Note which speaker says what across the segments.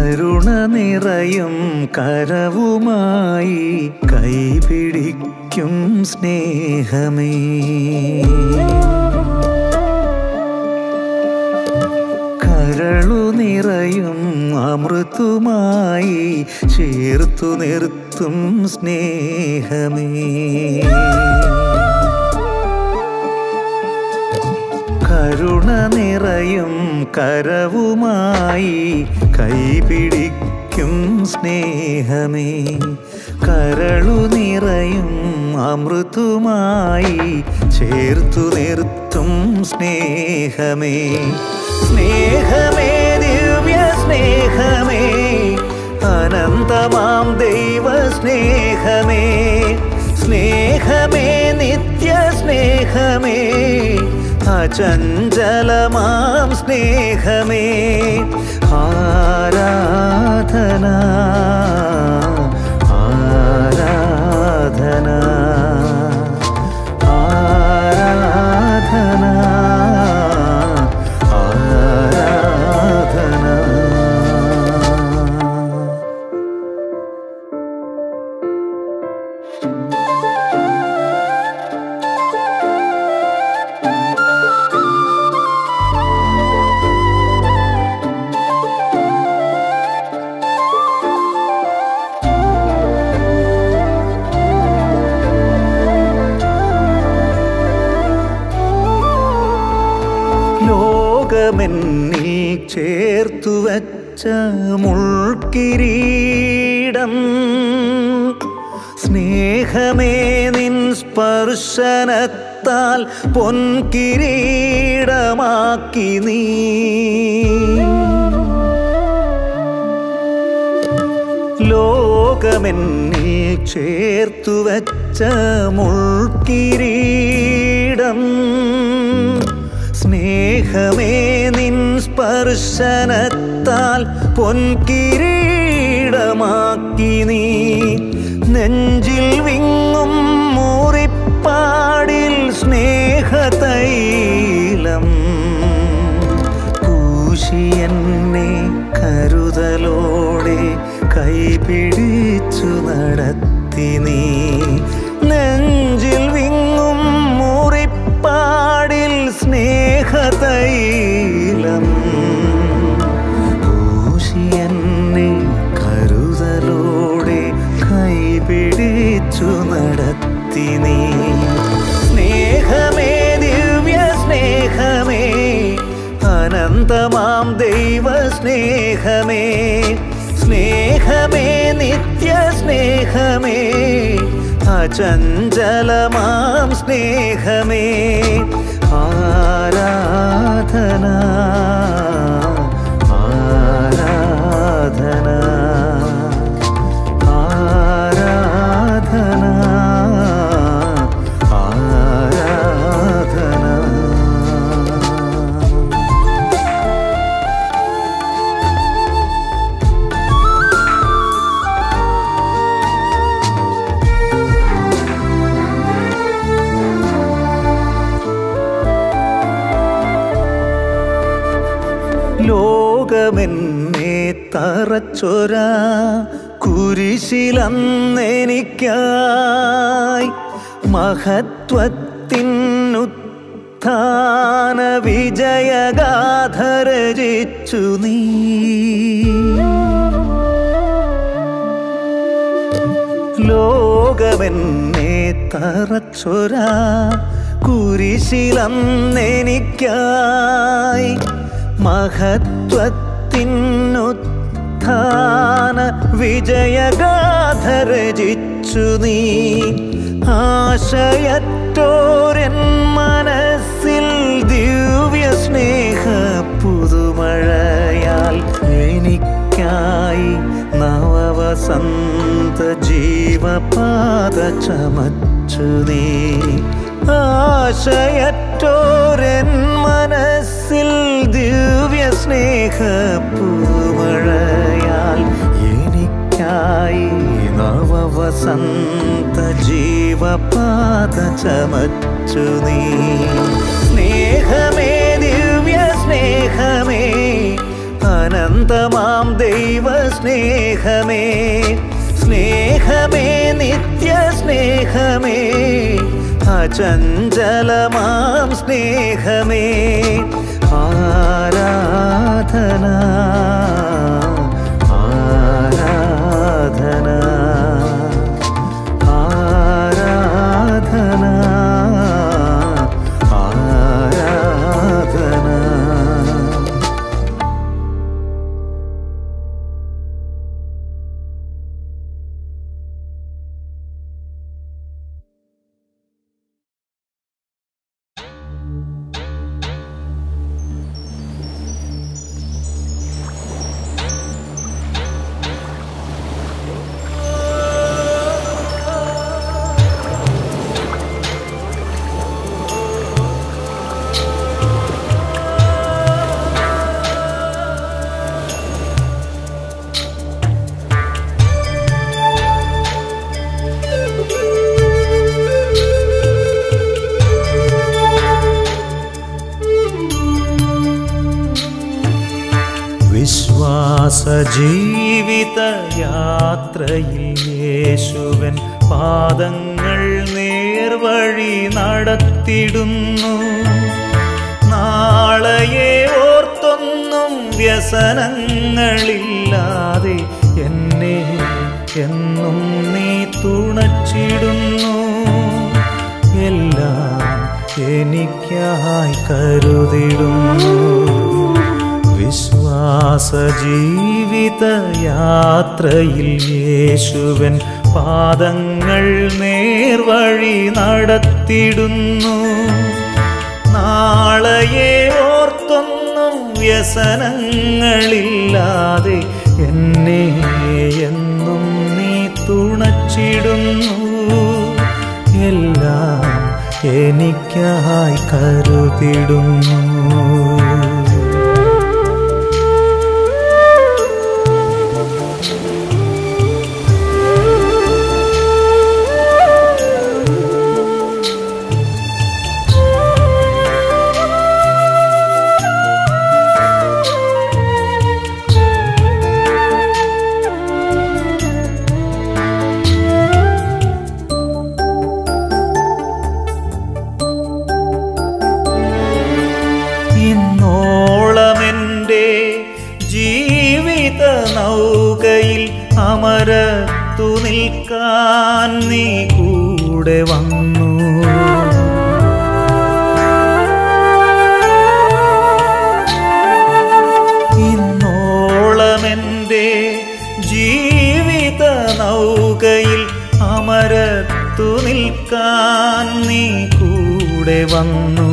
Speaker 1: കരുണ നിറയും കരവുമായി കൈപിടിക്കും സ്നേഹമേ കരളു നിറയും അമൃതുമായി ചേർത്തു നിർത്തും സ്നേഹമേ കരുണ നിറയും കരവുമായി കൈപിടിക്കും സ്നേഹമേ കരളു നിറയും അമൃതുമായി ചേർത്തു നിർത്തും സ്നേഹമേ സ്നേഹമേ ദിവ്യ സ്നേഹമേ അനന്തമാം ദൈവ സ്നേഹമേ സ്നേഹമേ നിത്യ സ്നേഹമേ അചഞ്ചലമാം സ്നേഹമേ ആരാധന ആരാധന ആരാധന ആരാധന ലോകമെന്നിൽ ചേർത്തു വച്ച മുൾക്കിരീടം സ്നേഹമേ നിൻ സ്പർശനത്താൽ പൊൻകിരീടമാക്കി നീ ലോകമെന്നിൽ ചേർത്തു വച്ച മുൾക്കിരീടം സ്നേഹമേ നിൻ സ്പർശനത്താൽ പൊൻകിരീടമാക്കി നീ നെഞ്ചിൽ വിങ്ങും മൂറിപ്പാടിൽ സ്നേഹതൈലം പൂശി എന്നെ കരുതലോടെ കൈപിടിച്ചു നടത്തി നീ നെഞ്ചിൽ വിങ്ങും മുറിപ്പാടിൽ സ്നേഹതൈലം പൂശി എന്നെ കരുതലോടെ കൈപിടിച്ചു നടത്തി നീ സ്നേഹമേ ദിവ്യ സ്നേഹമേ അനന്തമാം ദൈവ സ്നേഹമേ സ്നേഹമേ നിത്യ സ്നേഹമേ അചഞ്ചലമാം സ്നേഹമേ ആരാധന ആരാധന ആരാധന ആരാധന ലോകമെന്നെ തറച്ചൊര കുരിശിലന്നെനിക്കായി മഹത്വത്തിനുത്ഥാന വിജയഗാഥ രചിച്ചു നീ ലോകമെന്നെ തറച്ചൊര കുരിശിലന്നെനിക്കായി മഹത്വത്തിനുത്ഥാന വിജയഗാഥ രചിച്ചു നീ ആശയറ്റോരൻ മനസ്സിൽ ദിവ്യ സ്നേഹ പുതുമഴയാൽ എനിക്കായി നവവസന്ത ജീവപാത ചമച്ചു നീ ആശയറ്റോരൻ മനസ്സിൽ ദിവ്യ സ്നേഹ പുതുമഴയാൽ എനിക്കായി നവവസന്ത ജീവപാത ചമച്ചു നീ സ്നേഹമേ ദിവ്യ സ്നേഹമേ അനന്തമാം ദൈവ സ്നേഹമേ അചഞ്ചലമാം സ്നേഹമേ ആരാധന ആരാധന ആരാധന ആരാധന വിശ്വാസ ജീവിത യാത്രയിൽ യേശുവൻ പാദങ്ങൾ നേർവഴി നടത്തിടുന്നു നാളെയെ ഓർത്തൊന്നും വ്യസനങ്ങളില്ലാതെ എന്നെ എന്നും നീ തുണച്ചിടുന്നു എല്ലാം എനിക്കായി കരുതിടുന്നു വിശ്വാസ ജീവിത യാത്രയിൽ യേശുവൻ പാദങ്ങൾ നേർവഴി നടത്തിടുന്നു നാളെയെ ഓർത്തൊന്നും വ്യസനങ്ങളില്ലാതെ എന്നെ എന്നും നീ തുണച്ചിടുന്നു എല്ലാം എനിക്കായി കരുതിടുന്നു ഇന്നോളമെൻ്റെ ജീവിത നൗകയിൽ അമരത്തു നിൽക്കാൻ നീ കൂടെ വന്നു ഇന്നോളമെൻ്റെ ജീവിത നൗകയിൽ അമരത്തു നിൽക്കാൻ നീ കൂടെ വന്നു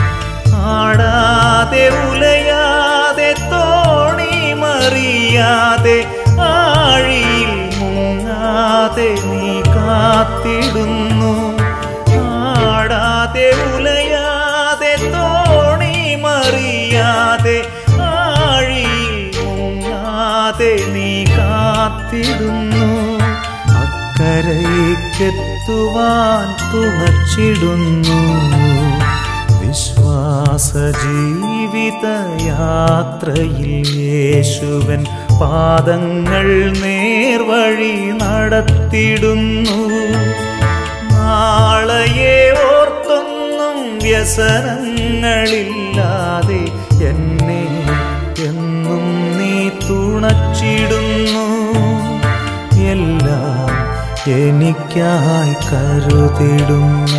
Speaker 1: ആടാതെ ഉലയാതെ തോണി മറിയാതെ ആഴിയിൽ മുങ്ങാതെ നീ കാത്തിടുന്നു ആടാതെ ഉലയാതെ തോണി മറിയാതെ ആഴിയിൽ മുങ്ങാതെ നീ കാത്തിടുന്നു അക്കരയ്ക്കെത്തുവാൻ തുണച്ചിടുന്നു വിശ്വാസ ജീവിത യാത്രയിൽ യേശുവൻ പാദങ്ങൾ നേർവഴി നടത്തിടുന്നു നാളെയെ ഓർത്തൊന്നും വ്യസനങ്ങളില്ലാതെ എന്നെ എന്നും നീ തുണച്ചിടുന്നു എല്ലാം എനിക്കായി കരുതിടുന്നു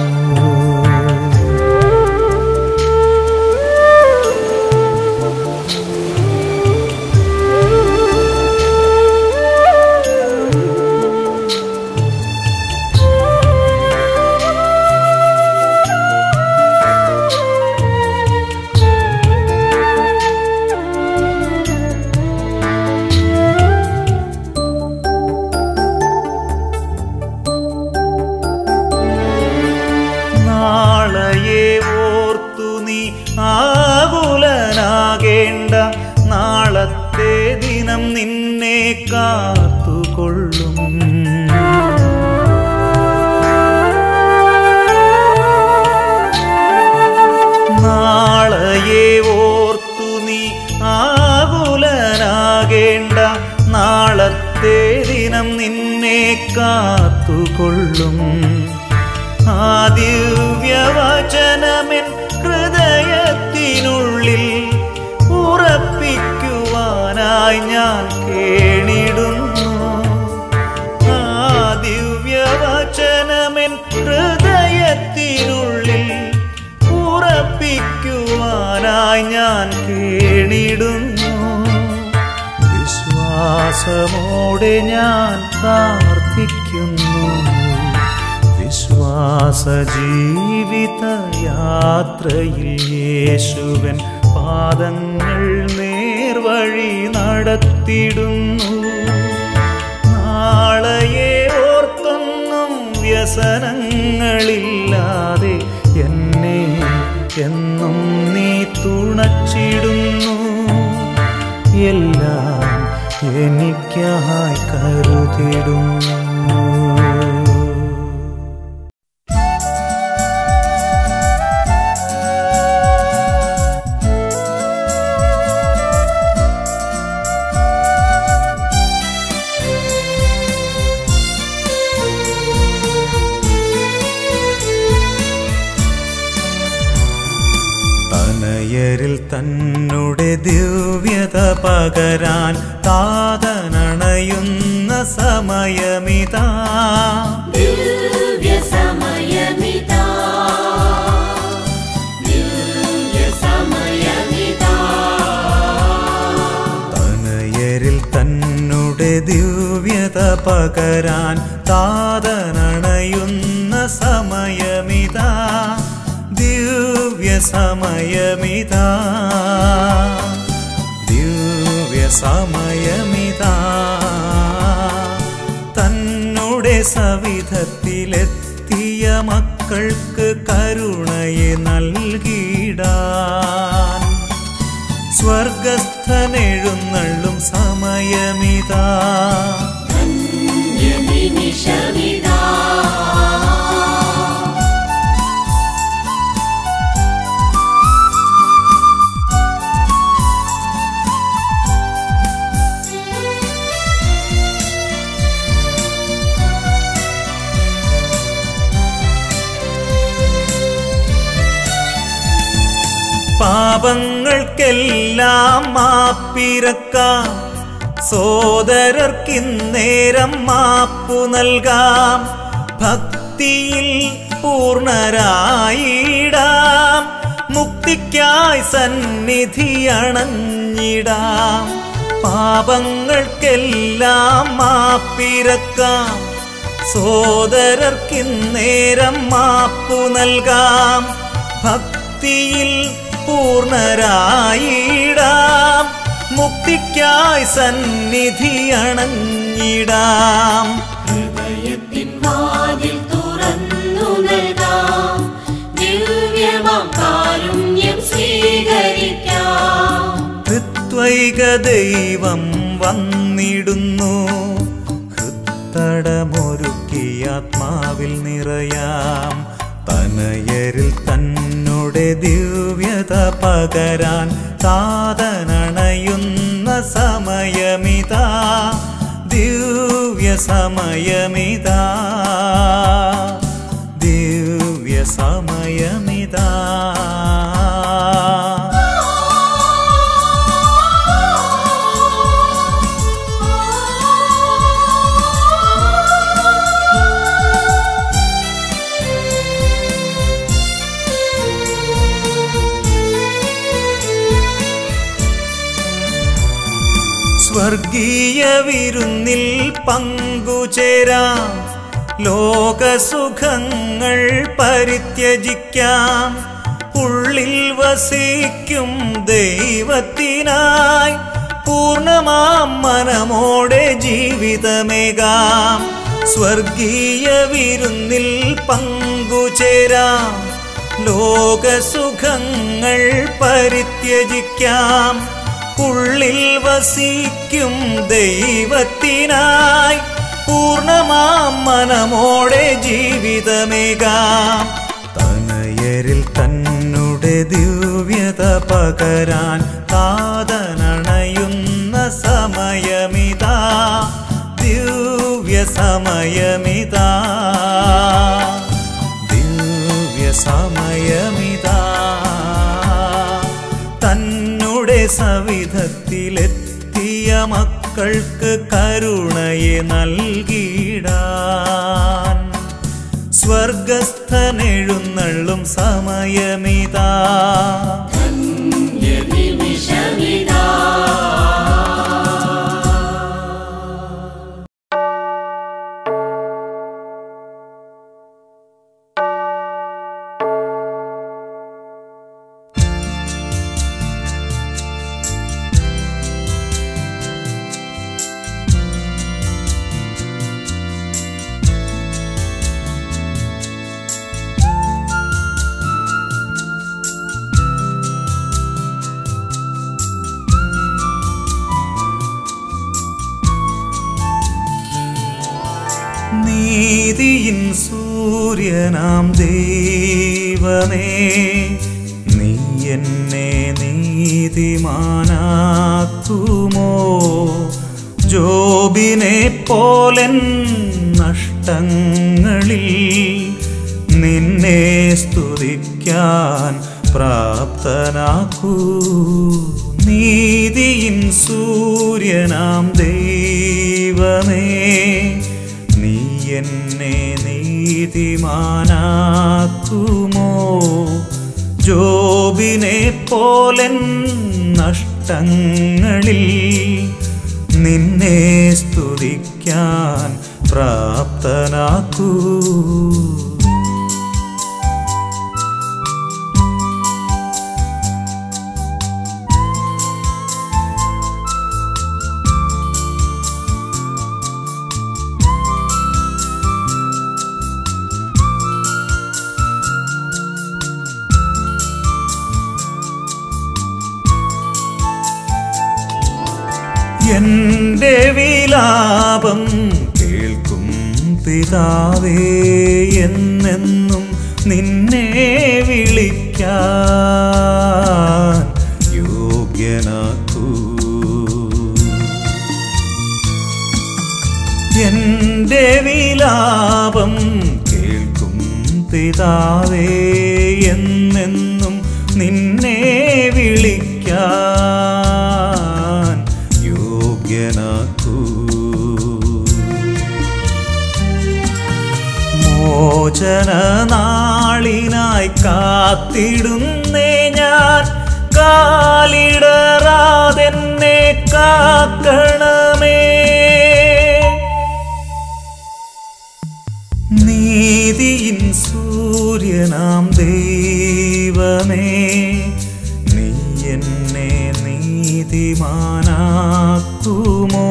Speaker 1: നാളെയെ ഓർത്തു നീ ആകുലനാകേണ്ട നാളത്തെ ദിനം നിന്നെ കാത്തുകൊള്ളും നാളെയെ ഓർത്തു നീ ആകുലനാകേണ്ട നാളത്തെ ദിനം നിന്നെ കാത്തുകൊള്ളും നിനക്കായി ഞാൻ കേണിടുന്നു വിശ്വാസമോടെ ഞാൻ പ്രാർത്ഥിക്കുന്നു വിശ്വാസ ജീവിത യാത്രയിൽ യേശുവൻ പാദങ്ങൾ നേർവഴി നടത്തിടുന്നു നാളെയെ ഓർത്തൊന്നും വ്യസനങ്ങളില്ലാതെ എന്നെ എന്നും നീ തുണച്ചിടുന്നു എല്ലാം എനിക്കായി കരുതിടുന്നു തനയരിൽ തന്നെ ദിവ്യത പകരാൻ താതനണയുന്ന സമയമിതാ
Speaker 2: ദിവ്യസമയമിതാ ദിവ്യസമയമിതാ
Speaker 1: തനയരിൽ തന്നെ ദിവ്യത പകരാൻ താതനണയുന്ന സമയമിതാ ദിവ്യ സമയമിതാ ദിവ്യ സമയമിതാ തന്നെ സവിധത്തിലെത്തിയ മക്കൾക്ക് കരുണയെ നൽകിടാൻ സ്വർഗസ്ഥനെഴുന്നള്ളും സമയമിതാ
Speaker 2: ധന്യനിമിഷമിതാ
Speaker 1: പാപങ്ങൾക്കെല്ലാം മാപ്പിരക്കാം സോദരർക്കിന്നേരം മാപ്പു നൽകാം ഭക്തിയിൽ പൂർണരായിടാം മുക്തിക്കായി സന്നിധി അണഞ്ഞിടാം പാപങ്ങൾക്കെല്ലാം മാപ്പിരക്കാം സോദരർക്കിന്നേരം മാപ്പു നൽകാം ഭക്തിയിൽ പൂർണരായിടാം മുക്തിക്കായി സന്നിധി അണഞ്ഞിടാം
Speaker 2: ഹൃദയത്തിൻ വാതിൽ തുറന്നു നൽകാം ദിവ്യമാം കാരുണ്യം സ്വീകരിക്കാം
Speaker 1: ഋത്വൈക ദൈവം വന്നിടുന്നു ഹൃത്തടമൊരുക്കി ആത്മാവിൽ നിറയാം തനയരിൽ തന്നെ ദിവ്യത പകരാൻ സാധനണയുന്ന സമയമിതാ ദിവ്യ സമയമിതാ ദിവ്യ സമയമിതാ സ്വർഗീയ വിരുന്നിൽ പങ്കുചേരാം ലോകസുഖങ്ങൾ പരിത്യജിക്കാം ഉള്ളിൽ വസിക്കും ദൈവത്തിനായി പൂർണ്ണമാം മനമോടെ ജീവിതമേകാം സ്വർഗീയ വിരുന്നിൽ പങ്കുചേരാം ലോകസുഖങ്ങൾ പരിത്യജിക്കാം ഉള്ളിൽ വസിക്കും ദൈവത്തിനായി പൂർണ്ണമാം മനമോടെ ജീവിതമേകാം തനയരിൽ തന്നെ ദിവ്യത പകരാൻ കാതനണയുന്ന സമയമിതാ ദിവ്യ സമയമിതാ ദിവ്യ സമയമിതാ തന്നെ സവിധത്തിലെത്തിയ മക്കൾക്ക് കരുണയെ നൽകിടാൻ സ്വർഗസ്ഥനെഴുന്നള്ളും സമയമിതാ
Speaker 2: ധന്യ
Speaker 1: നീതിയിൻ സൂര്യനാം ദൈവമേ നീ എന്നെ നീതിമാനാക്കുമോ ജോബിനെ പോലൻ നഷ്ടങ്ങളിൽ നിന്നെ സ്തുതിക്കാൻ പ്രാപ്തനാക്കൂ നീതിയിൻ സൂര്യനാം ദൈവമേ നീ എന്നെ നീതിമാനാക്കുമോ ജോബിനെ പോലൻ നഷ്ടങ്ങളിൽ നിന്നെ സ്തുതിക്കാൻ പ്രാപ്തനാക്കൂ എന്റെ വിലാപം കേൾക്കും പിതാവേ എന്നെന്നും നിന്നെ വിളിക്കാൻ യോഗ്യനാക്കൂ എന്റെ വിലാപം കേൾക്കും പിതാവേ എന്നെന്നും നിന്നെ വിളിക്കാൻ യോഗ്യനാക്കൂ മോചന നാളിനായി കാത്തിടുന്നേ ഞാൻ കാലിടറാതെന്നെ കാക്കണമേ നീതിയിൻ സൂര്യനാം ദൈവമേ നീ എന്നെ നീതിമാനാക്കുമോ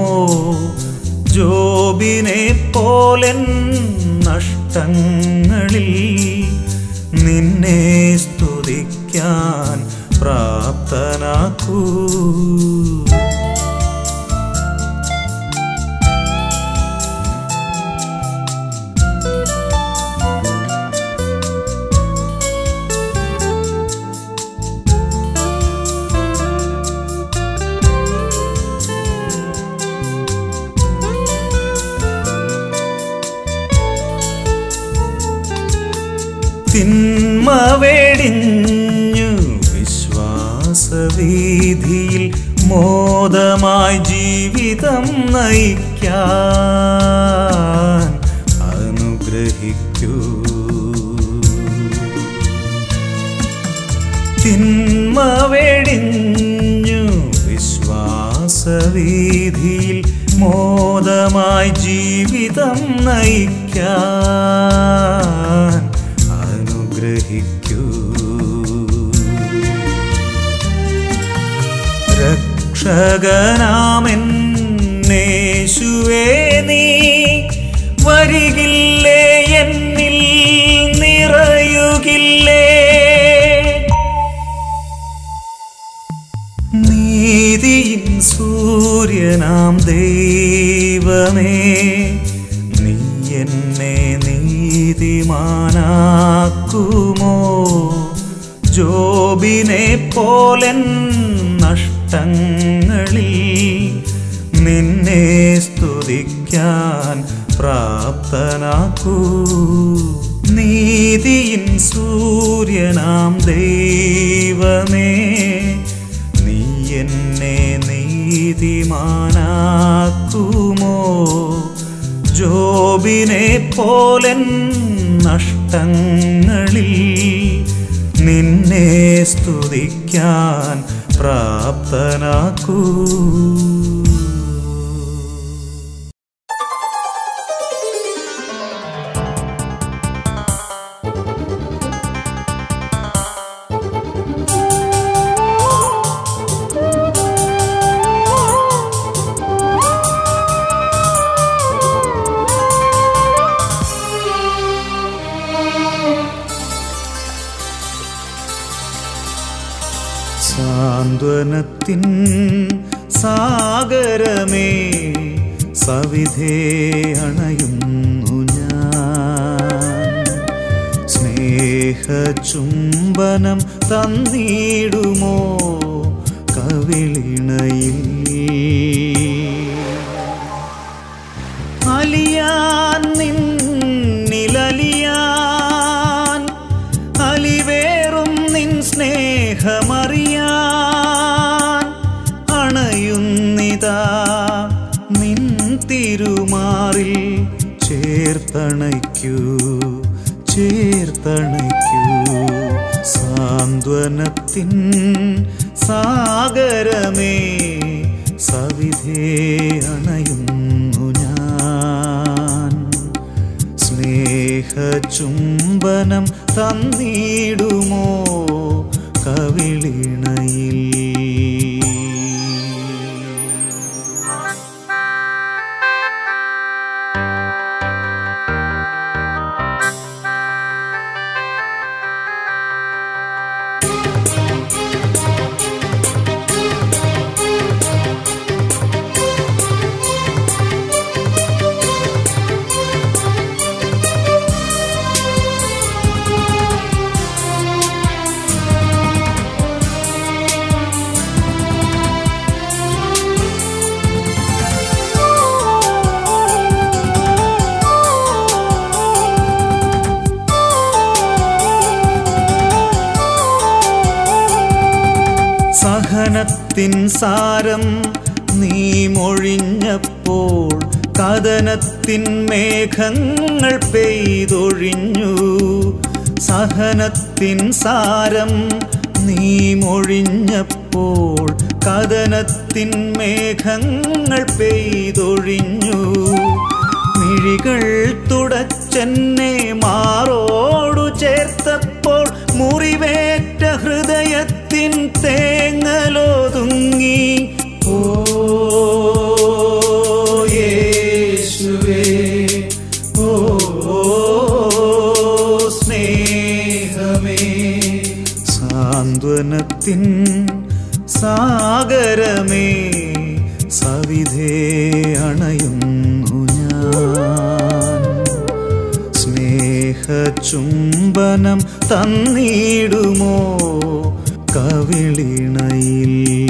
Speaker 1: ജോബിനെ പോലൻ നഷ്ടങ്ങളിൽ നിന്നെ സ്തുതിക്കാൻ പ്രാപ്തനാക്കൂ തിന്മ വെടിഞ്ഞു വിശ്വാസവീതിയിൽ മോദമായി ജീവിതം നയിക്കാൻ അനുഗ്രഹിക്കൂ തിന്മ വെടിഞ്ഞു വിശ്വാസവീതിയിൽ മോദമായി ജീവിതം നയിക്കാൻ അനുഗ്രഹിക്കൂ രക്ഷകനാമെന്നേശുവേ നീ വരികില്ലേ എന്നിൽ നിറയുകില്ലേ നീതിയിൻ സൂര്യനാം ദൈവമേ നീ എന്നെ നീതിമാനാക്കുമോ ജോബിനെ പോലൻ നഷ്ടങ്ങളിൽ നിന്നെ സ്തുതിക്കാൻ പ്രാപ്തനാക്കൂ നീതിയിൻ സൂര്യനാം ദൈവമേ നീ എന്നെ നീതിമാനാക്കുമോ ജോബിനെ പോലൻ നഷ്ടങ്ങളിൽ നിന്നെ സ്തുതിക്കാൻ പ്രാപ്തനാക്കൂ സാന്ത്വനത്തിൻ സാഗരമേ സവിധേ അണയുന്നു ഞാൻ സ്നേഹചുംബനം തന്നിടുമോ കവിളിണയിൽ അലിയാൻ നിന്നിലലിയാൻ അലിവേറും നിൻ സ്നേഹമറിയാൻ അണയുന്നിതാ നിൻ തിരുമാറിൽ ചേർത്തണയ്ക്കൂ ചേർത്തണയ്ക്കൂ സാന്ത്വനത്തിൻ സാഗരമേ സവിധേ അണയുന്നു ഞാൻ സ്നേഹചുംബനം തന്നിടുമോ കവിളിണയിൽ സഹനത്തിൻ സാരം നീ മൊഴിഞ്ഞപ്പോൾ കഥനത്തിൻ മേഘങ്ങൾ പെയ്തൊഴിഞ്ഞു സഹനത്തിൻ സാരം നീ മൊഴിഞ്ഞപ്പോൾ കഥനത്തിൻ മേഘങ്ങൾ പെയ്തൊഴിഞ്ഞു മിഴികൾ തുടച്ചെന്നെ മാറോടു ചേർത്തപ്പോൾ മുറിവേറ്റ ഹൃദയത്തിൻ തേങ്ങലൊതുങ്ങി ഓ യേശുവേ ഓ സ്നേഹമേ സാന്ത്വനത്തിൻ സാഗരമേ സവിധേ അണയുന്നു ഞാൻ സ്നേഹചുംബനം തന്നിടുമോ കവിളിണയിൽ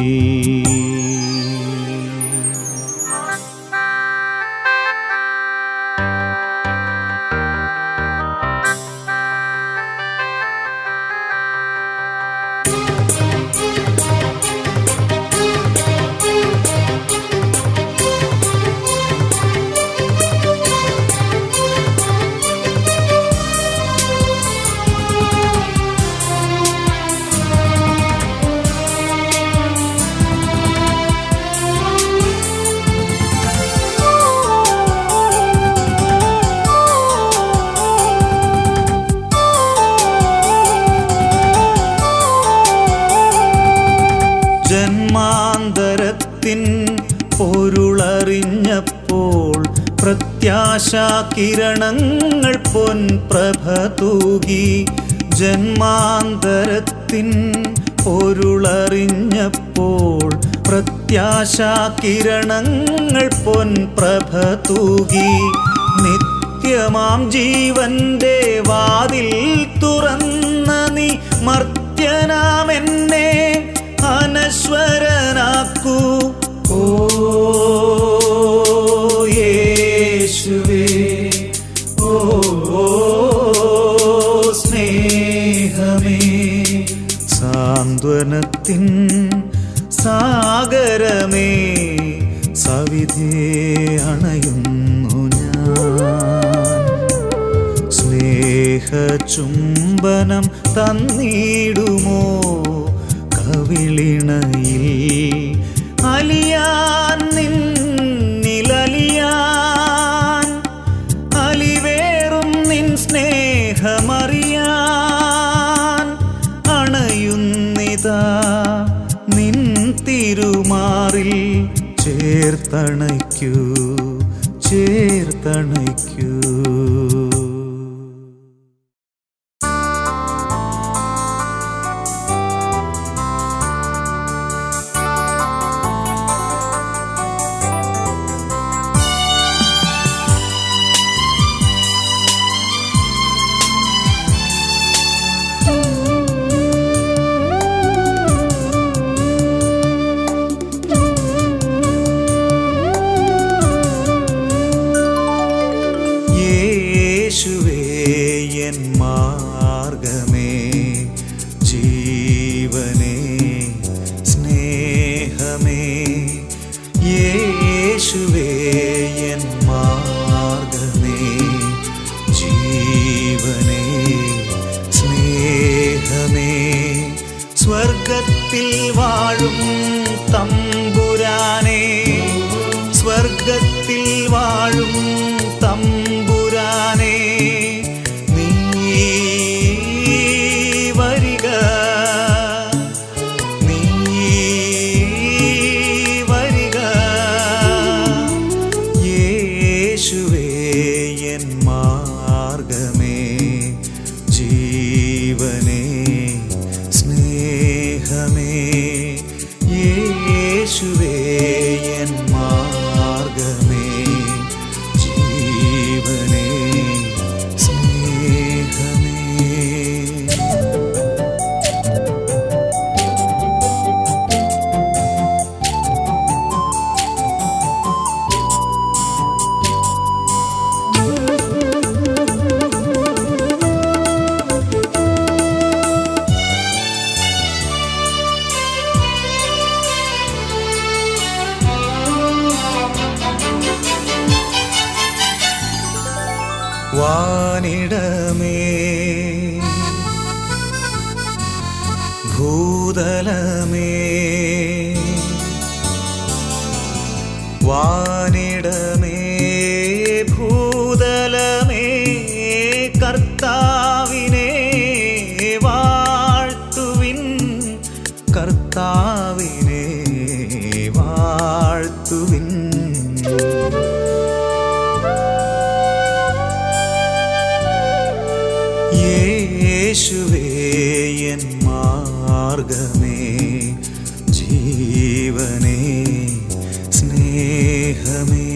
Speaker 1: ജന്മാന്തരത്തിൻ പൊരുളറിഞ്ഞപ്പോൾ പ്രത്യാശാ കിരണങ്ങൾ പൊൻപ്രഭ തൂകി ജന്മാന്തരത്തിൻ പൊരുളറിഞ്ഞപ്പോൾ പ്രത്യാശാ കിരണങ്ങൾ പൊൻപ്രഭ തൂകി നിത്യമാം ജീവന്റെ വാതിൽ തുറന്ന നീ മർത്യനാം എന്നെ അനശ്വരനാക്കൂ ഓ യേശുവേ ഓ സ്നേഹമേ സാന്ത്വനത്തിൻ സാഗരമേ സവിധേ അണയുന്നു ഞാൻ സ്നേഹചുംബനം തന്നിടുമോ കവിളിണയിൽ അലിയാൻ നിന്നിലലിയാൻ അലിവേറും നിൻ സ്നേഹമറിയാൻ അണയുന്നിതാ നിൻ തിരുമാറിൽ ചേർത്തണയ്ക്കൂ ചേർത്തണയ്ക്കൂ യേശുവേ എൻ മാർഗമേ ജീവനേ സ്നേഹമേ സ്വർഗത്തിൽ വാഴും തമ്പുരാനേ സ്വർഗത്തിൽ വാഴും തമ്പുരാനേ നീ വരിക നീ വരിക യേശുവേ എൻ മാർഗമേ ജീവനേ സ്നേഹമേ യേശുവേ എൻ മാർഗമേ ജീവനേ സ്നേഹമേ വാനിടമേ ഭൂതലമേ വാനിടമേ ഭൂതലമേ കർത്താവിനെ വാഴ്ത്തുവിൻ കർത്താവിനെ വാഴ്ത്തുവിൻ യേശുവേ എൻ മാർഗമേ ജീവനേ സ്നേഹമേ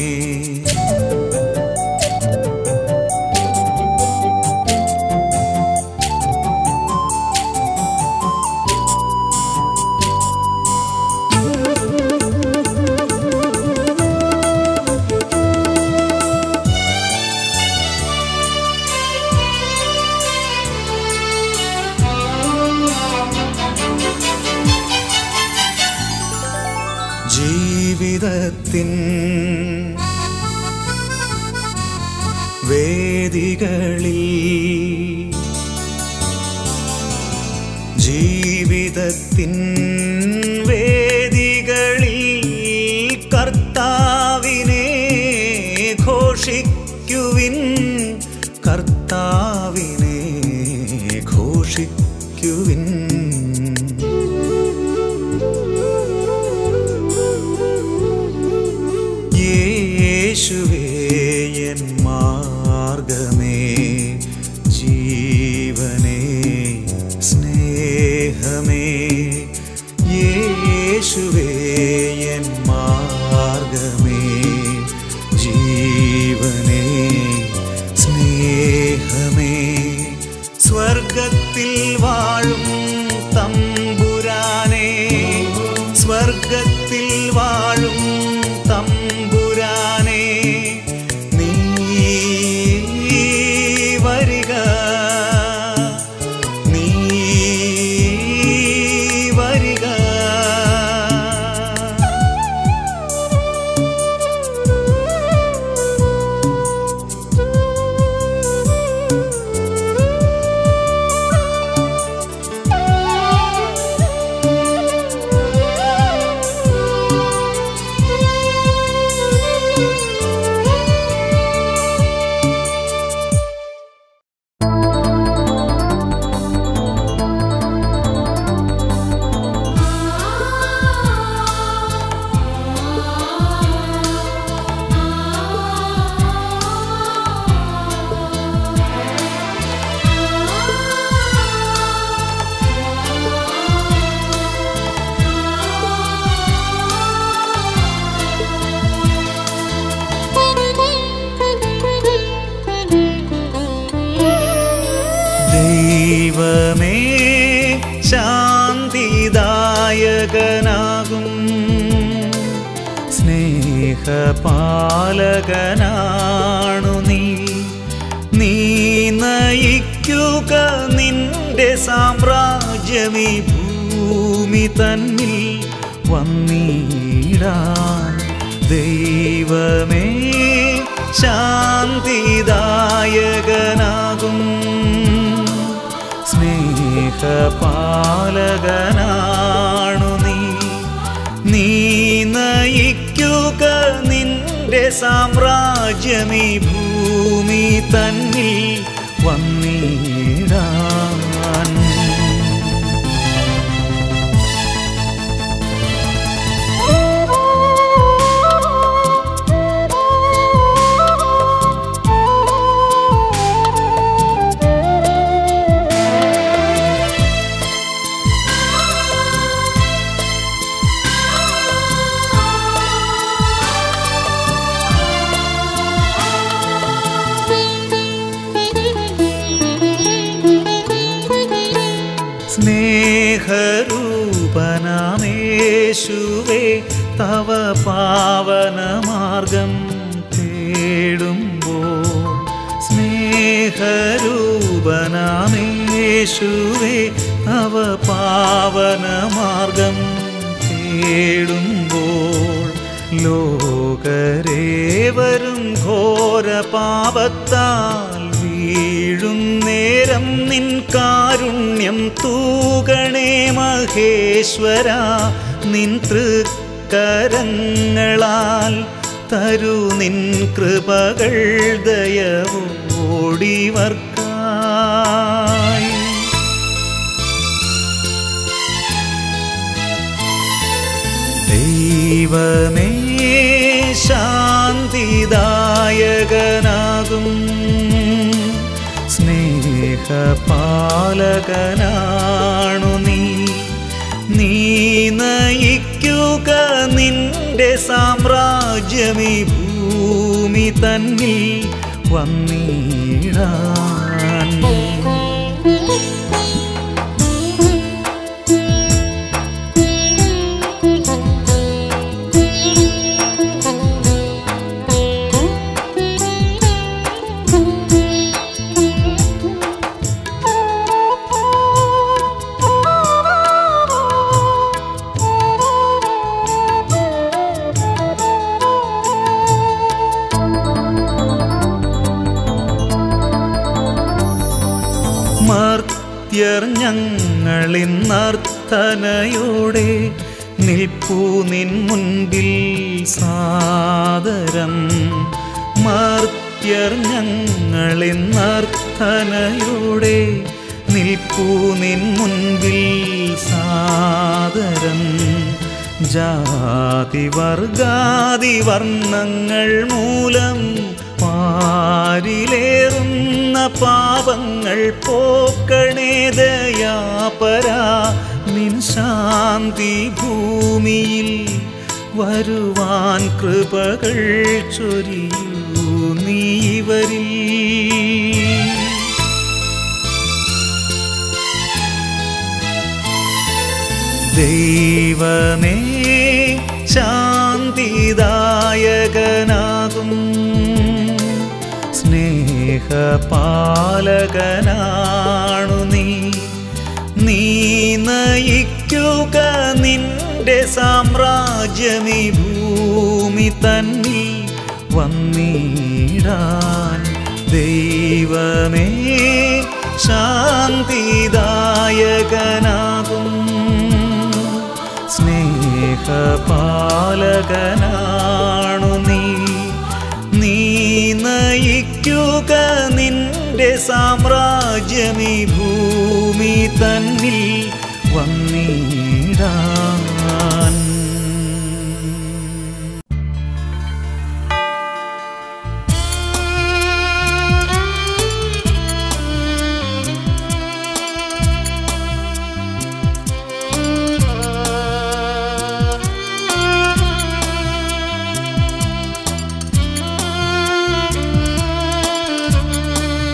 Speaker 1: ജീവിതത്തിൻ വേദികളിൽ ജീവിതത്തിൻ വേദികളിൽ കർത്താവിനെ ഘോഷിക്കുവിൻ കർത്താവിനെ ഘോഷിക്കുവിൻ യേശുവേ എൻ മാർഗമേ ജീവനേ സ്നേഹമേ യേശുവേ എൻ മാർഗമേ ജീവനേ സ്നേഹമേ സ്വർഗത്തിൽ വാഴും തമ്പുരാനേ സ്വർഗത്തിൽ വാഴും തമ്പുരാനേ നീ വരിക നീ വരിക ദൈവമേ ശാന്തിദായകനാകും സ്നേഹപാലകനാണു നീ നീ നയിക്കുക നിന്റെ സാമ്രാജ്യമീ ഭൂമി തന്നിൽ വന്നിടാൻ ദൈവമേ ശാന്തിദായകനാകും സ്നേഹപാലകനാണു നീ നീ നയിക്കുക നിന്റെ സാമ്രാജ്യമീ ഭൂമി തന്നിൽ വന്നിടാൻ സ്നേഹരൂപനാമേശുവേ തവ പാവനമാർഗം തേടുമ്പോൾ സ്നേഹരൂപനാമേശുവേ തവ പാവനമാർഗം തേടുമ്പോൾ ലോകരേവരും ഘോര പാപത്താൽ വീഴും നേരം നിൻ കാരുണ്യം തൂകണേ മഹേശ്വര നിൻ തൃക്കരങ്ങളാൽ തരു നിൻ കൃപകൾ ദയവോടിവർക്കായി ദൈവമേ ശാന്തിദായകനാകും സ്നേഹപാലകനാണു നീ നീ നയിക്കുക നിന്റെ സാമ്രാജ്യമീ ഭൂമി തന്നിൽ വന്നിടാൻ മർത്യർ ഞങ്ങളിൻ നർത്തനയോടെ നിൽപ്പൂ നിൻ മുൻപിൽ സാദരം മർത്യർ ഞങ്ങളിൻ നർത്തനയോടെ നിൽപ്പൂ നിൻ മുൻപിൽ സാദരം ജാതി വർഗാതി വർണ്ണങ്ങൾ മൂലം പാരിലേറുന്ന പാപങ്ങൾ പോക്കണേ ദയാപരാ നിൻ ശാന്തി ഭൂമിയിൽ വരുവാൻ കൃപകൾ ചൊരിയൂ നീവരിൽ ദൈവമേ ശാന്തിദായകനാകും സ്നേഹപാലകനാണു നീ നീ നയിക്കുക നിന്റെ സാമ്രാജ്യമീ ഭൂമി തന്നിൽ വന്നിടാൻ ദൈവമേ ശാന്തിദായകനാകും സ്നേഹപാലകനാണു നീ നീ നയിക്കുക നിന്റെ സാമ്രാജ്യമീ ഭൂമി തന്നിൽ വന്നിടാൻ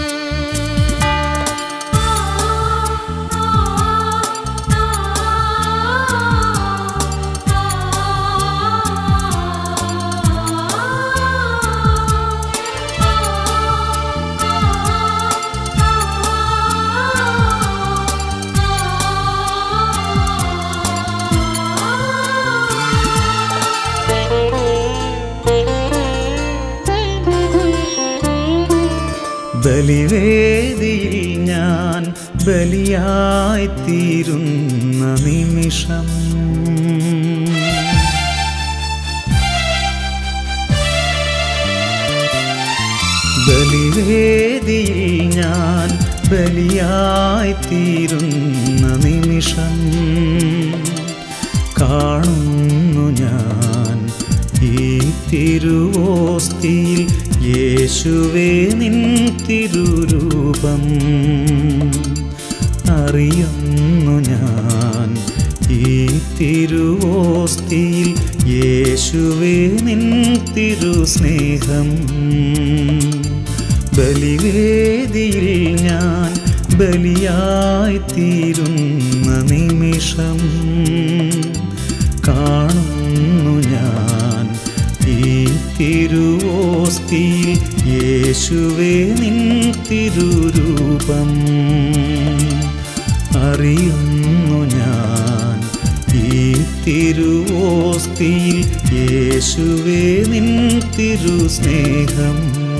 Speaker 2: ആ
Speaker 1: ബലിവേദിയിൽ ഞാൻ ബലിയായിത്തീരുന്ന നിമിഷം ബലിവേദിയിൽ ഞാൻ ബലിയായിത്തീരുന്ന നിമിഷം കാണുന്നു ഞാൻ ഈ തിരുവോസ്തിയിൽ യേശുവേ നിൻ തിരുരൂപം അറിയുന്നു ഞാൻ ഈ തിരുവോസ്തിയിൽ യേശുവേ നിൻ തിരുസ്നേഹം ബലിവേദിയിൽ ഞാൻ ബലിയായിത്തീരുന്ന നിമിഷം കാണുന്നു ഞാൻ ഈ തിരുവോസ്തിയിൽ യേശുവേ നിൻ തിരുരൂപം അറിയുന്നു ഞാൻ ഈ തിരുവോസ്തിയിൽ യേശുവേ നിൻ തിരുസ്നേഹം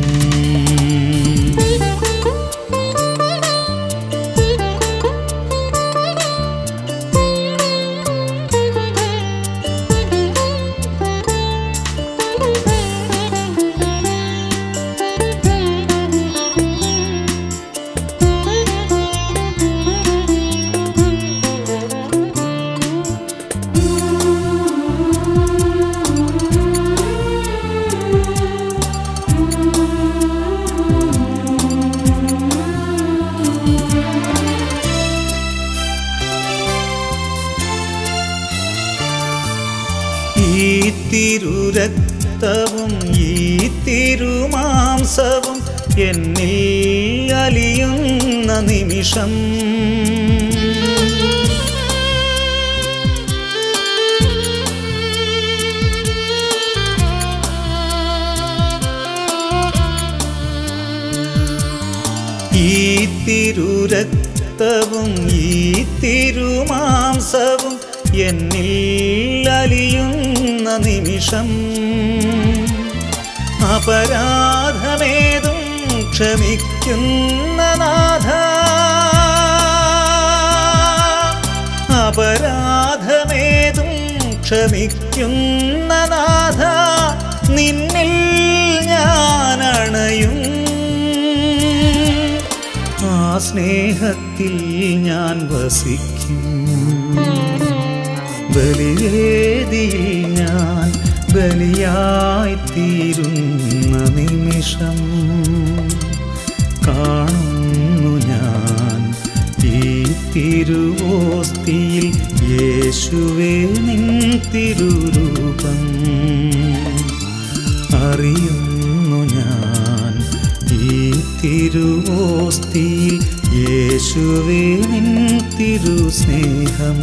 Speaker 1: ഈ തിരുരക്തവും ഈ തിരുമാംസവും എന്നിൽ അലിയുന്ന നിമിഷം ഈ തിരുരക്തവും ഈ തിരുമാംസവും എന്നിൽ അലിയുന്ന നിമിഷം അപരാധമേതും ക്ഷമിക്കുന്ന നാഥ അപരാധമേതും ക്ഷമിക്കുന്ന നാഥ നിന്നിൽ ഞാൻ അണയും ആ സ്നേഹത്തിൽ ഞാൻ വസിക്കും ബലിവേദിയിൽ ഞാൻ ബലിയായിത്തീരുന്ന നിമിഷം കാണുന്നു ഞാൻ ഈ തിരുവോസ്തിയിൽ യേശുവേ നിൻ തിരുരൂപം അറിയുന്നു ഞാൻ ഈ തിരുവോസ്തിയിൽ യേശുവേ നിൻ തിരുസ്നേഹം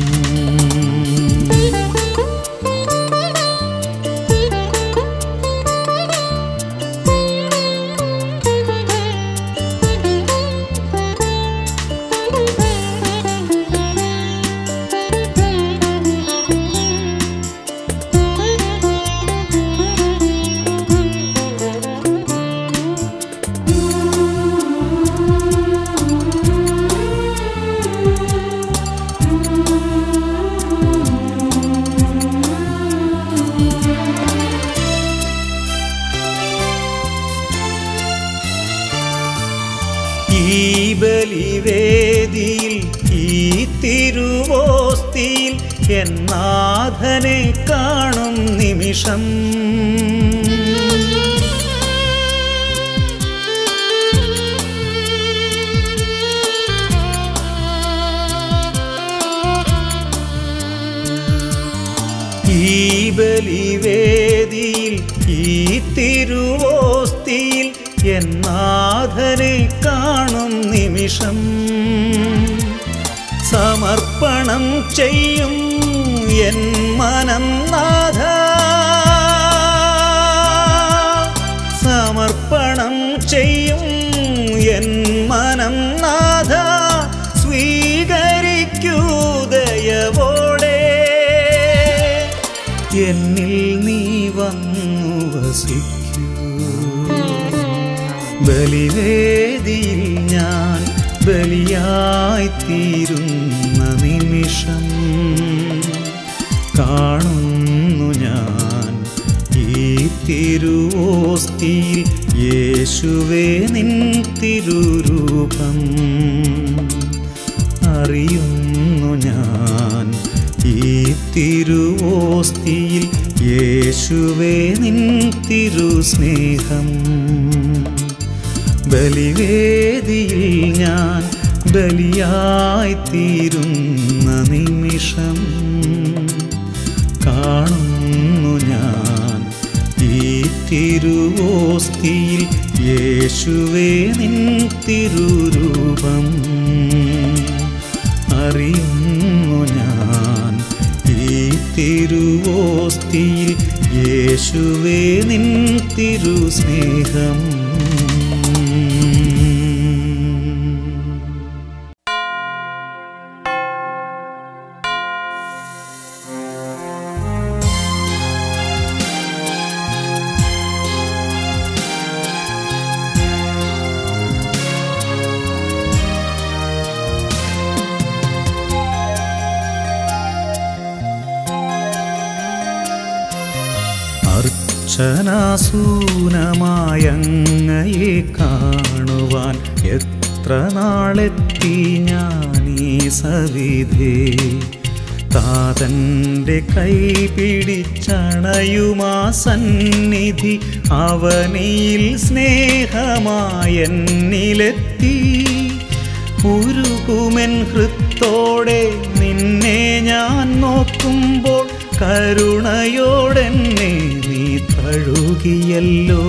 Speaker 1: ഈ ബലിവേദിയിൽ ഈ തിരുവോസ്തിയിൽ എന്നാഥനെ കാണും നിമിഷം ഈ ബലിവേദിയിൽ ഈ തിരുവോസ്തിയിൽ എന്നാഥനെ കാണും നിമിഷം സമർപ്പണം ചെയ്യും എൻ മനം നാഥ സമർപ്പണം ചെയ്യും എൻ മനം നാഥ സ്വീകരിക്കൂ ദയവോടെ എന്നിൽ നീ വന്നു വസിക്കൂ ബലിവേദിയിൽ ഞാൻ ബലിയായിത്തീരുന്ന നിമിഷം കാണുന്നു ഞാൻ ഈ തിരുവോസ്തിയിൽ യേശുവേ നിൻ തിരുരൂപം അറിയുന്നു ഞാൻ ഈ തിരുവോസ്തിയിൽ യേശുവേ നിൻ തിരുസ്നേഹം ബലിവേദിയിൽ ഞാൻ ബലിയായിത്തീരുന്ന നിമിഷം കാണുന്നു ഞാൻ ഈ തിരുവോസ്തിയിൽ യേശുവേ നിൻ തിരുരൂപം അറിയുന്നു ഞാൻ ഈ തിരുവോസ്തിയിൽ യേശുവേ നിൻ തിരുസ്നേഹം അർച്ചനാസൂനമായങ്ങയെ കാണുവാൻ എത്ര നാളെത്തി ഞാനീ സവിധേ താതൻ്റെ കൈ പിടിച്ചണയുമാ സന്നിധി അവനിൽ സ്നേഹമായെന്നിലെത്തി ഉരുകുമെൻ ഹൃത്തോടെ നിന്നെ ഞാൻ നോക്കുമ്പോൾ കരുണയോടെന്നെ നീ തഴുകിയല്ലോ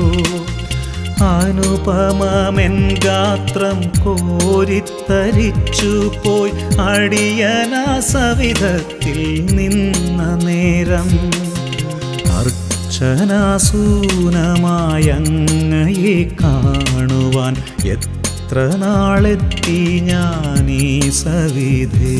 Speaker 1: അനുപമമെൻ ഗാത്രം കോരിത്തരിച്ചു പോയി അടിയനാ സവിധത്തിൽ നിന്ന നേരം അർച്ചനാസൂനമായങ്ങയെ കാണുവാൻ എത്ര നാളെത്തി ഞാനീ സവിധേ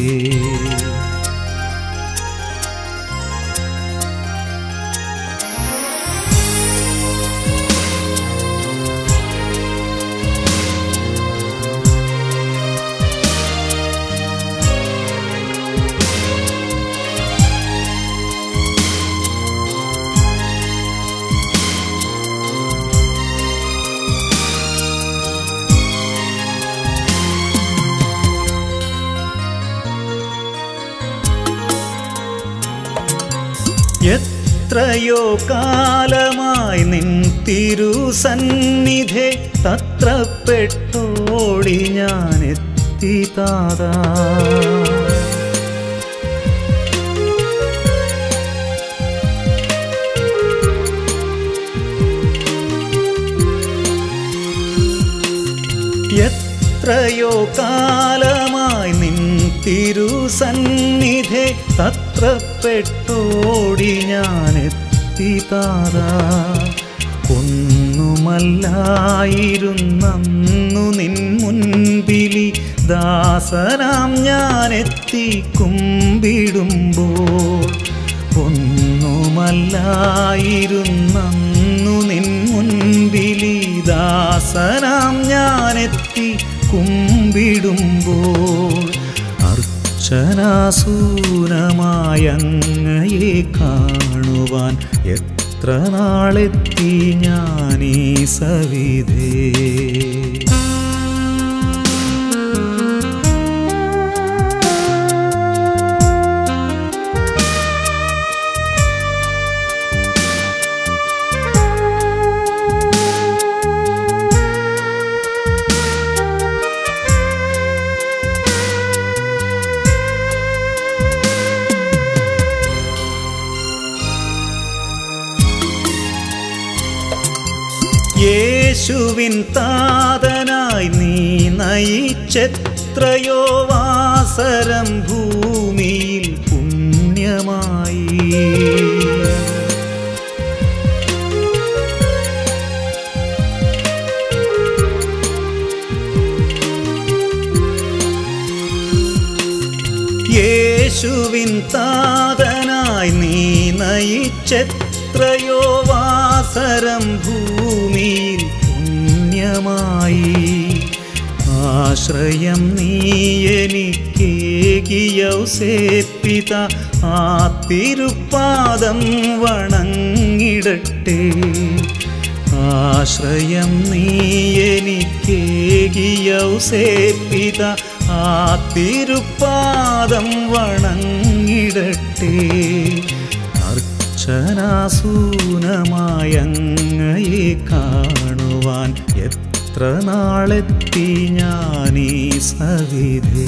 Speaker 1: എത്രയോ കാലമായി നിൻ തിരുസന്നിധെ തത്രപ്പെട്ടോടി ഞാൻ എത്തി താതാ എത്രയോ കാലമായി നിൻ തിരുസന്നിധെ തത്രപ്പെട്ടോടി ഞാൻ എത്തി താതാ ഒന്നുമല്ലായിരുന്നന്നു നിൻ മുൻപിലി ദാസനാം ഞാൻ എത്തി കുമ്പിടുമ്പോൾ ഒന്നുമല്ലായിരുന്നന്നു നിൻ മുൻപിലി ദാസനാം ഞാനെത്തി കുമ്പിടുമ്പോൾ അർച്ചനാസൂനമായങ്ങയെ കാണുവാൻ എത്ര നാളെത്തി ഞാനീ സവിധേ യേശുവിൻ താതനായി നീ നയിച്ചെത്രയോ വാസരം ഭൂമിയിൽ പുണ്യമായി യേശുവിൻ താതനായി നീ നയിച്ചെത്രയോ വാസരം ഭൂമിയിൽ പുണ്യമായി പുണ്യമായി ആശ്രയം നീ എനിക്കേകിയൗസേപ്പിത ആ തിരുപ്പാദം വണങ്ങിടട്ടെ ആശ്രയം നീ എനിക്കേകിയൗസേപ്പിത ആ തിരുപ്പാദം വണങ്ങിടട്ടെ അർച്ചനാസൂനമായങ്ങയെ കാണുവാൻ എത്ര നാളെത്തി ഞാനീ സവിധേ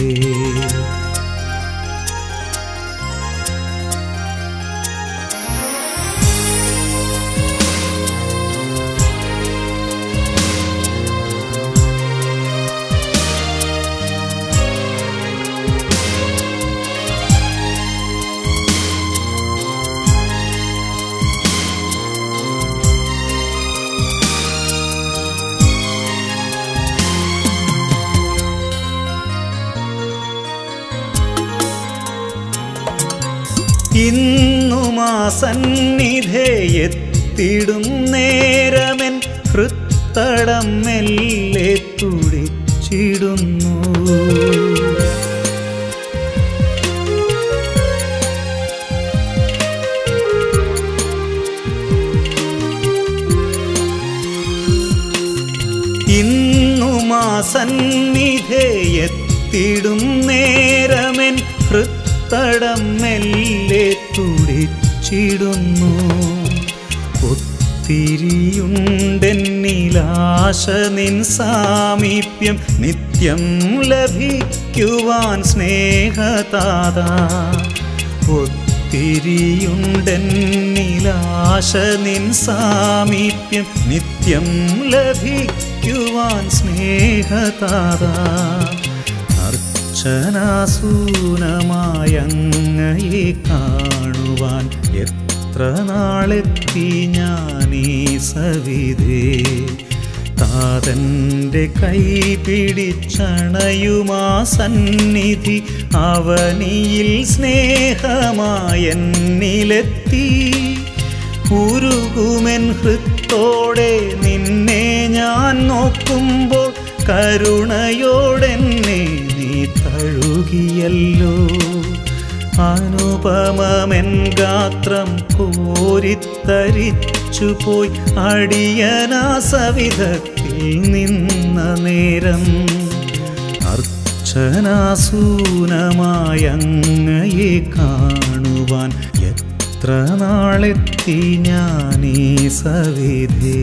Speaker 1: ഇന്നുമാ സന്നിധേ എത്തിടും നേരമെൻ ഹൃത്തടം മെല്ലെ തുടിച്ചിടുന്നു ഇന്നുമാ സന്നിധേ എത്തിടും നേരമെൻ ഹൃത്തടം മെല്ലെ തുടിച്ചിടുന്നു ഒത്തിരിയുണ്ടെന്നിലാശ നിൻ സാമീപ്യം നിത്യം ലഭിക്കുവാൻ സ്നേഹതാത ഒത്തിരിയുണ്ടെന്നിലാശ നിൻ സാമീപ്യം നിത്യം ലഭിക്കുവാൻ സ്നേഹതാത അർച്ചനാസൂനമായങ്ങയെ കാണുവാൻ എത്ര നാളെത്തി ഞാനീ സവിധേ താതൻ്റെ കൈ പിടിച്ചണയുമാ സന്നിധി അവനിയിൽ സ്നേഹമായെന്നിലെത്തി ഉരുകുമെൻ ഹൃത്തോടെ നിന്നെ ഞാൻ നോക്കുമ്പോൾ കരുണയോടെന്നെ നീ തഴുകിയല്ലോ അനുപമമെൻ ഗാത്രം കോരിത്തരിച്ചു പോയി അടിയനാ സവിധത്തിൽ നിന്ന നേരം അർച്ചനാസൂനമായങ്ങയെ കാണുവാൻ എത്ര നാളെത്തി ഞാനീ സവിധേ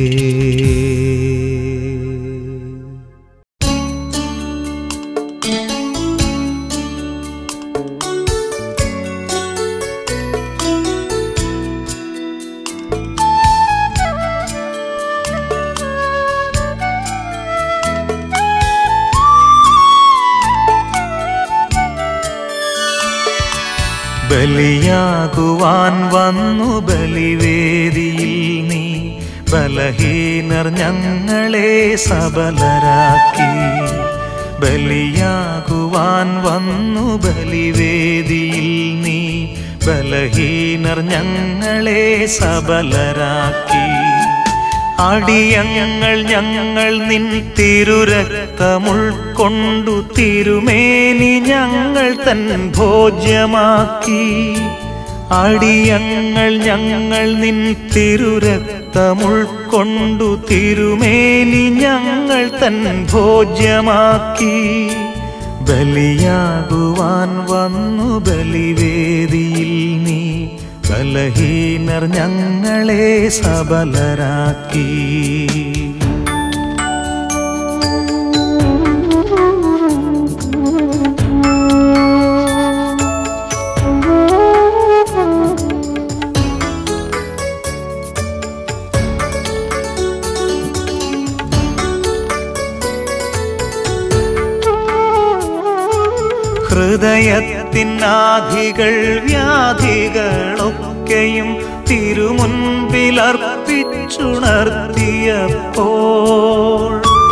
Speaker 1: ബലിയാകുവാൻ വന്നു ബലിവേദിയിൽ നീ ബലഹീനർ ഞങ്ങളെ സബലരാക്കി ബലിയാകുവാൻ വന്നു ബലിവേദിയിൽ നീ ബലഹീനർ ഞങ്ങളെ സബലരാക്കി അടിയങ്ങൾ ഞങ്ങൾ നിൻ തിരുരക്തമുൾക്കൊണ്ടു തിരുമേനി ഞങ്ങൾ തൻ ഭോജ്യമാക്കി അടിയങ്ങൾ ഞങ്ങൾ നിൻ തിരുരക്തമുൾക്കൊണ്ടു തിരുമേനി ഞങ്ങൾ തൻ ഭോജ്യമാക്കി ബലിയാകുവാൻ വന്നു ബലിവേദിയിൽ നീ ബലഹീനർ ഞങ്ങളെ സബലരാക്കി ഹൃദയത്തിനാധികൾ വ്യാധികളൊക്കെയും തിരുമുൻപിലർപ്പിച്ചുണർത്തിയപ്പോൾ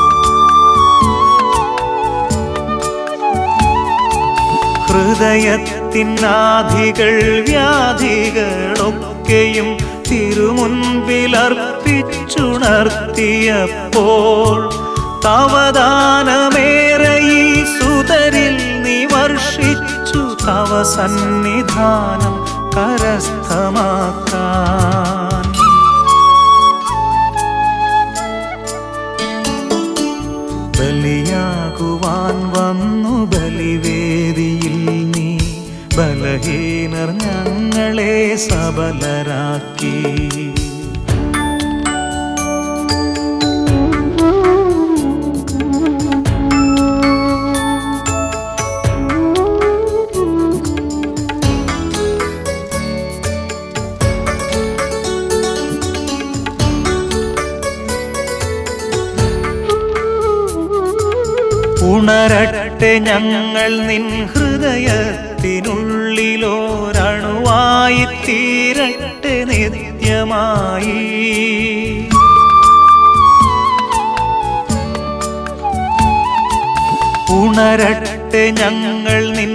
Speaker 1: ഹൃദയത്തിനാധികൾ വ്യാധികളൊക്കെയും തിരുമുൻപിലർപ്പിച്ചുണർത്തിയപ്പോൾ ഉണർത്തിയപ്പോൾ തവദാനമേറെ ഈ സുതരിൽ നീ വർഷിച്ചു തവ സന്നിധാനം കരസ്ഥമാക്കാൻ ബലിയാകുവാൻ വന്നു ബലിവേദിയിൽ നീ ബലഹീനർ ഞങ്ങളെ സബലരാക്കി ഉണരട്ടെ ഞങ്ങൾ നിൻ ഹൃദയത്തിനുള്ളിലോരണുവായി തീരട്ടെ നിത്യമായി ഉണരട്ടെ ഞങ്ങൾ നിൻ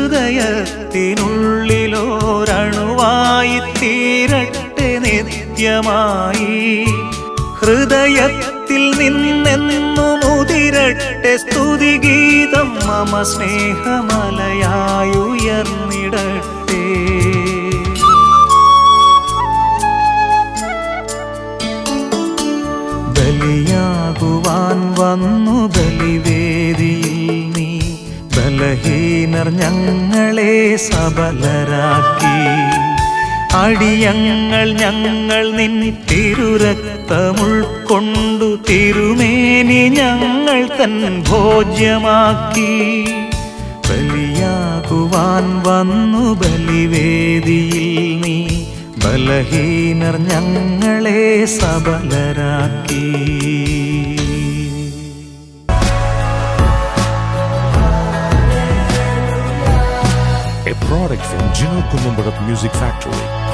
Speaker 1: ഹൃദയത്തിനുള്ളിലോരണുവായി തീരട്ടെ നിത്യമായി ഹൃദയത്തിൽ നിന്നെന്നു മുതിരട്ടെ സ്തുതിഗീതം മമ സ്നേഹമലയായുയർന്നിടട്ടെ ബലിയാകുവാൻ വന്നു ബലിവേദിയിൽ നീ ബലഹീനർ ഞങ്ങളെ സബലരാക്കി അടിയങ്ങൾ ഞങ്ങൾ നിൻ തിരുരക്തമുൾക്കൊണ്ടു തിരുമേനി ഞങ്ങൾ തൻ ഭോജ്യമാക്കി ബലിയാകുവാൻ വന്നു ബലിവേദിയിൽ നീ ബലഹീനർ ഞങ്ങളെ സബലരാക്കി
Speaker 3: a product from Gino Columbarat Music Factory.